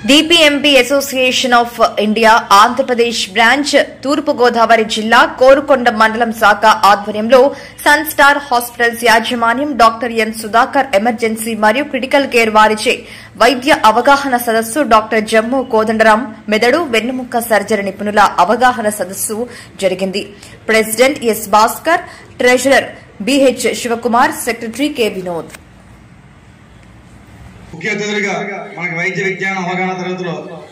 డిపిఎంపి association of India Andhra Pradesh branch తూర్పుగోదావరి జిల్లా కోరుకొండ మండలం శాఖ ఆధ్వర్యంలో సన్ స్టార్ హాస్పిటల్స్ యాజమాన్యం డాక్టర్ ఎన్ సుధాకర్ ఎమర్జెన్సీ మరియు క్రిటికల్ కేర్ వారిచే వైద్య అవగాహన సదస్సు డాక్టర్ జమ్ము కోదండరాం మెదడు వెన్నుముక్క సర్జరీ నిపుణుల అవగాహన సదస్సు జరిగింది president S Bhaskar treasurer BH Sivakumar secretary K Vinod ముఖ్య అతిథులుగా మనకి వైద్య విజ్ఞాన అవగాహన తరగతిలో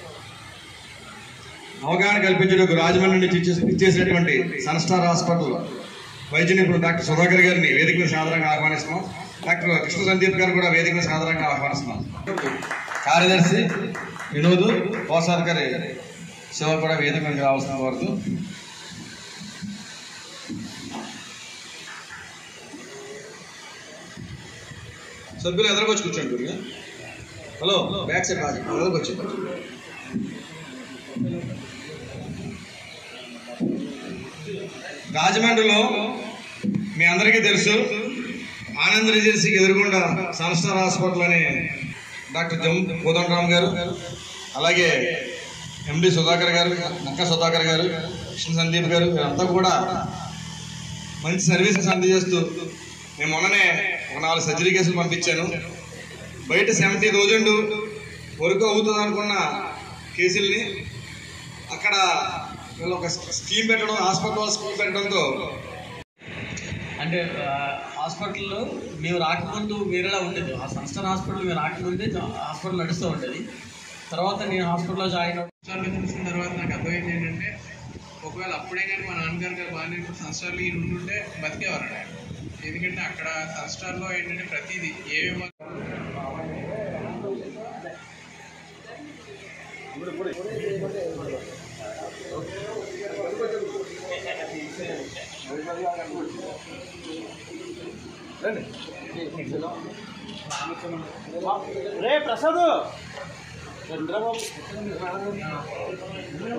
అవగాహన కల్పించడానికి రాజమండ్రి నుంచి ఇచ్చే- ఇచ్చేసినటువంటి సన్స్టార్ హాస్పిటల్ వైద్య నిపుణులు డాక్టర్ సుధాకర్ గారిని వేదిక మీద సాధారణంగా ఆహ్వానిస్తున్నాం డాక్టర్ కృష్ణ సందీప్ గారు కూడా వేదిక మీద సాధారణంగా ఆహ్వానిస్తున్నాం కార్యదర్శి వినోద్ కోసాధికారి శివ కూడా వేదిక మీద రావాల్సిన కోరుతూ సభ్యులు ఎదురుకొచ్చి కూర్చోండి గురుగా హలో బ్యాక్ సైడ్ రాజు ఎదురుకొచ్చి రాజమండ్రిలో మీ అందరికీ తెలుసు ఆనంద్ రెజెన్సీకి ఎదురుగుండా సన్స్టార్ హాస్పిటల్ అని డాక్టర్ జమ్ కోదండరామ్ గారు అలాగే ఎండి సుధాకర్ గారు నక్క సుధాకర్ గారు కృష్ణ సందీప్ గారు వీరంతా కూడా మంచి సర్వీసెస్ అందజేస్తూ నేను మొన్ననే ఒక నాలుగు సర్జరీ కేసులు పంపించాను బయట సెవెంటీ థౌజండ్ వరకు అవుతుంది అనుకున్న కేసుల్ని అక్కడ వీళ్ళు ఒక స్కీమ్ పెట్టడం హాస్పిటల్ స్కీమ్ పెట్టడంతో అంటే ఆ, హాస్పిటల్లో మేము రాకముందు వేరేలా ఉండేది ఆ సంస్థాన హాస్పిటల్ మేము రాకముందే జా- హాస్పిటల్ నడుస్తూ ఉండేది తర్వాత నేను హాస్పిటల్లో జాయిన్ అవ్వ- సంవత్సరాలు తెలిసిన తర్వాత నాకు అర్థమైంది ఏంటంటే ఒకవేళ అప్పుడే కానీ మా నాన్నగారు గారు బాగానే సంస్టార్లో ఈయన ఉండుంటే బతికేవారు ఆయన ఎందుకంటే అక్కడ సంస్టార్లో ఏంటంటే ప్రతిదీ ఏమేమో రే ప్రసాద్